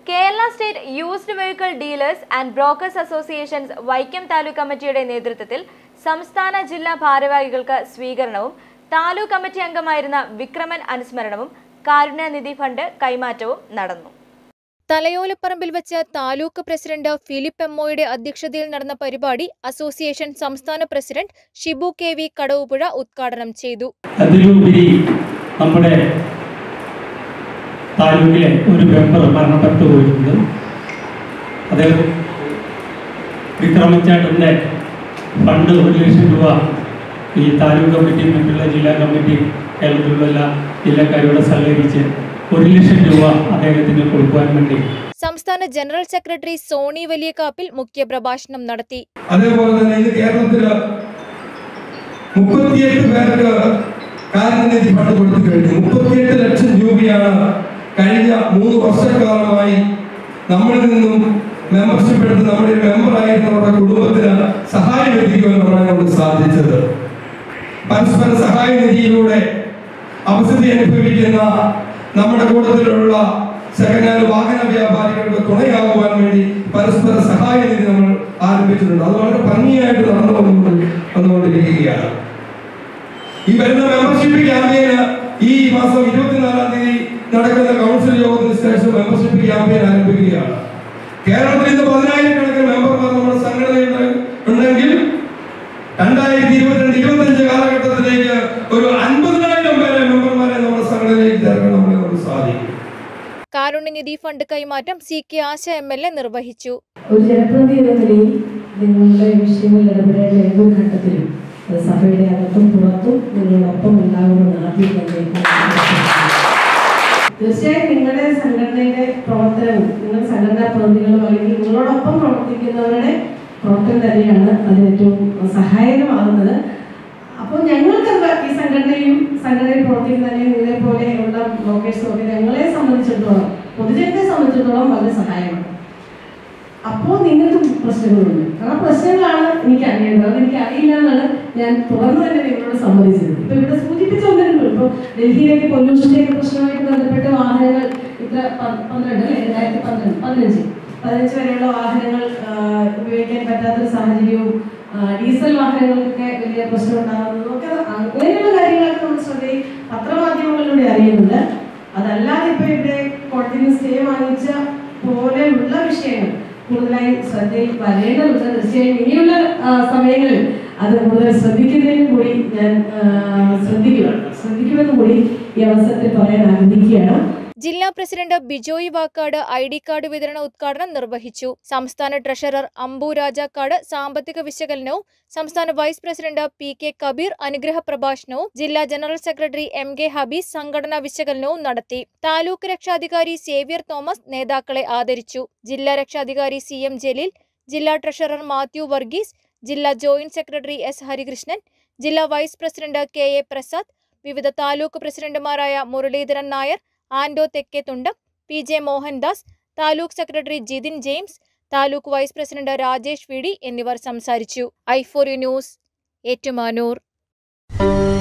Kerala state used vehicle dealers and brokers associations Vaikom taluk കമ്മിറ്റിയുടെ നേതൃത്വത്തിൽ സംസ്ഥാന ജില്ലാ ഭാരവാഹികൾക്ക് സ്വീകരണവും താലൂക്ക് കമ്മിറ്റി അംഗമായിരുന്ന വിക്രമൻ അനുസ്മരണവും കാരുണ്യനിധി ഫണ്ട് കൈമാറ്റവും നടന്നു തലയോലപ്പറമ്പിൽ വെച്ച് താലൂക്ക് പ്രസിഡന്റ് ഫിലിപ്പ് എമ്മോയുടെ അധ്യക്ഷതയിൽ നടന്ന പരിപാടി അസോസിയേഷൻ സംസ്ഥാന president Shibu K V Kadavupuzha ഉദ്ഘാടനം ചെയ്തു അതിലുപരി നമ്മുടെ താലൂക്കിലെ ഒരു മെമ്പർ മരണപ്പെട്ടു പോയിട്ടുണ്ട് അദ്ദേഹം വിക്രമച്ചേട്ടൻ്റെ ഫണ്ട് ഒരു ലക്ഷം രൂപ ഈ താലൂക്ക് കമ്മിറ്റി മറ്റുള്ള ജില്ലാ കമ്മിറ്റി കേരളത്തിലുള്ള എല്ലാ ജില്ലക്കാരോട് സഹകരിച്ച് ഒരു ലക്ഷം രൂപ അദ്ദേഹത്തിന് കൊടുക്കുവാൻ വേണ്ടി സംസ്ഥാന ജനറൽ സെക്രട്ടറി സോണി വലിയകാപ്പിൽ മുഖ്യപ്രഭാഷണം നടത്തി അതേപോലെ തന്നെ ഇന്ന് കേരളത്തില് മുപ്പത്തിയെട്ട് പേർക്ക് കാരുണ്യനിധി ഫണ്ട് കൊടുത്തു കഴിഞ്ഞു മുപ്പത്തിയെട്ട് ലക്ഷം രൂപയാണ് കഴിഞ്ഞ മൂന്ന് വർഷക്കാലമായി നമ്മളിൽ നിന്നും മെമ്പർഷിപ്പ് എടുത്ത് നമ്മുടെ ഒരു മെമ്പറായിരുന്നവരുടെ കുടുംബത്തിന് സഹായം എത്തിക്കുവാൻ നമ്മളെ കൊണ്ട് സാധിച്ചത് പരസ്പര സഹായ നിധിയിലൂടെ അവസ്ഥ അനുഭവിക്കുന്ന നമ്മുടെ കൂട്ടത്തിലുള്ള സെക്കൻഡ് ഹാൻഡ് വാഹന വ്യാപാരികൾക്ക് തുണയാകുവാൻ വേണ്ടി പരസ്പര സഹായ നിധി നമ്മൾ ആരംഭിച്ചിട്ടുണ്ട് അത് വളരെ ഭംഗിയായിട്ട് നടന്നു വന്നുകൊണ്ട് വന്നുകൊണ്ടിരിക്കുകയാണ് ഈ വരുന്ന മെമ്പർഷിപ്പ് ക്യാമ്പയിന് ഈ മാസം ഇരുപത്തിനാലാം തീയതി നടക്കുന്ന കൗൺസിൽ യോഗത്തിന് ശേഷം മെമ്പർഷിപ്പ് ക്യാമ്പയിൻ ആരംഭിക്കുകയാണ് കേരളത്തിൽ ഇന്ന് പതിനായിരക്കണക്കിന് മെമ്പർമാർ നമ്മുടെ സംഘടനയിൽ ഉണ്ടെങ്കിൽ രണ്ടായിരത്തി ഇരുപത്തിരണ്ട് ഇരുപത്തഞ്ച് കാലഘട്ടത്തിലേക്ക് ഒരു അൻപതിനായിരം പേരെ മെമ്പർമാരെ നമ്മുടെ സംഘടനയിലേക്ക് ചേർക്കാൻ നമ്മളെ കൊണ്ട് സാധിക്കും കാരുണ്യനിധി ഫണ്ട് കൈമാറ്റം C K Asha M L A നിർവഹിച്ചു ഒരു ജനപ്രതിനിധി എന്ന നിലയിൽ നിങ്ങളുടെ വിഷയങ്ങളിൽ ഇടപെടേണ്ട ഏതൊരു ഘട്ടത്തിലും അത് സഭയുടെ അകത്തും പുറത്തും നിങ്ങളോടൊപ്പം ഉണ്ടാകുമെന്ന് ആദ്യം തന്നെ തീർച്ചയായും നിങ്ങളുടെ സംഘടനയുടെ പ്രവർത്തനവും നിങ്ങളുടെ സംഘടനാ പ്രതിനിധികളും അല്ലെങ്കിൽ നിങ്ങളോടൊപ്പം പ്രവർത്തിക്കുന്നവരുടെ പ്രവർത്തനം തന്നെയാണ് അതിന് ഏറ്റവും സഹായകമാകുന്നത് അപ്പോൾ ഞങ്ങൾക്ക് എന്താ ഈ സംഘടനയും സംഘടനയിൽ പ്രവർത്തിക്കുന്നതിനെ നിങ്ങളെ പോലെയുള്ള ബ്ലോക്കേഴ്സും ഒക്കെ ഞങ്ങളെ സംബന്ധിച്ചിടത്തോളം പൊതുജനത്തെ സംബന്ധിച്ചിടത്തോളം വളരെ സഹായമാണ് അപ്പോൾ നിങ്ങൾക്ക് പ്രശ്നങ്ങളുണ്ട് ആ പ്രശ്നങ്ങളാണ് എനിക്ക് അറിയേണ്ടത് അത് എനിക്ക് അറിയില്ല എന്നാണ് ഞാൻ തുറന്നു തന്നെ നിങ്ങളോട് സമ്മതിച്ചത് ഇപ്പൊ ഇവിടെ സൂചിപ്പിച്ച ഒന്നിനും ഇപ്പൊ ഡൽഹിയിലേക്ക് പൊല്യൂഷന്റെ ഒക്കെ പ്രശ്നമായിട്ട് ബന്ധപ്പെട്ട് വാഹനങ്ങൾ ഇത്ര പ- പന്ത്രണ്ട് അല്ലെ രണ്ടായിരത്തി പന്ത്രണ്ട് പതിനഞ്ച് പതിനഞ്ച് വരെയുള്ള വാഹനങ്ങൾ ആ, ഉപയോഗിക്കാൻ പറ്റാത്തൊരു സാഹചര്യവും ആ, ഡീസൽ വാഹനങ്ങൾക്കൊക്കെ വലിയ പ്രശ്നം ഉണ്ടാകുന്നതും ഒക്കെ അങ്ങനെയുള്ള കാര്യങ്ങളൊക്കെ നമ്മൾ ശ്രദ്ധയിൽ പത്രമാധ്യമങ്ങളിലൂടെ അറിയുന്നുണ്ട് അതല്ലാതെ ഇപ്പൊ ഇവിടെ കോടതിയിൽ നിന്ന് സ്റ്റേ വാങ്ങിച്ച പോലെയുള്ള വിഷയങ്ങൾ കൂടുതലായി ശ്രദ്ധയിൽ വരേണ്ടതുണ്ട് തീർച്ചയായും ഇനിയുള്ള ആ, സമയങ്ങളിൽ അത് കൂടുതൽ ശ്രദ്ധിക്കുന്നതിനും കൂടി ഞാൻ ആ, ശ്രദ്ധിക്കും ശ്രദ്ധിക്കുമെന്നും കൂടി ഈ അവസരത്തിൽ പറയാൻ ആഗ്രഹിക്കുകയാണ് ജില്ലാ president Bijoy Vakkad I D card വിതരണ ഉദ്ഘാടനം നിർവഹിച്ചു സംസ്ഥാന ട്രഷറർ അംബു രാജാക്കാട് സാമ്പത്തിക വിശകലനവും സംസ്ഥാന vice president P K Kabeer അനുഗ്രഹ പ്രഭാഷണവും ജില്ലാ general secretary M K Habees സംഘടനാ വിശകലനവും നടത്തി താലൂക്ക് രക്ഷാധികാരി സേവ്യർ തോമസ് നേതാക്കളെ ആദരിച്ചു ജില്ലാ രക്ഷാധികാരി സി എം ജലീൽ ജില്ലാ ട്രഷറർ മാത്യു വർഗീസ് ജില്ലാ ജോയിന്റ് സെക്രട്ടറി എസ് ഹരികൃഷ്ണൻ ജില്ലാ vice president K A Prasad വിവിധ താലൂക്ക് പ്രസിഡന്റുമാരായ Muraleedharan Nair Ando Thekkethundam P J Mohandas taluk secretary Jithin James taluk vice president Rajesh V D എന്നിവർ സംസാരിച്ചു ഐഫോറി ന്യൂസ് ഏറ്റുമാനൂർ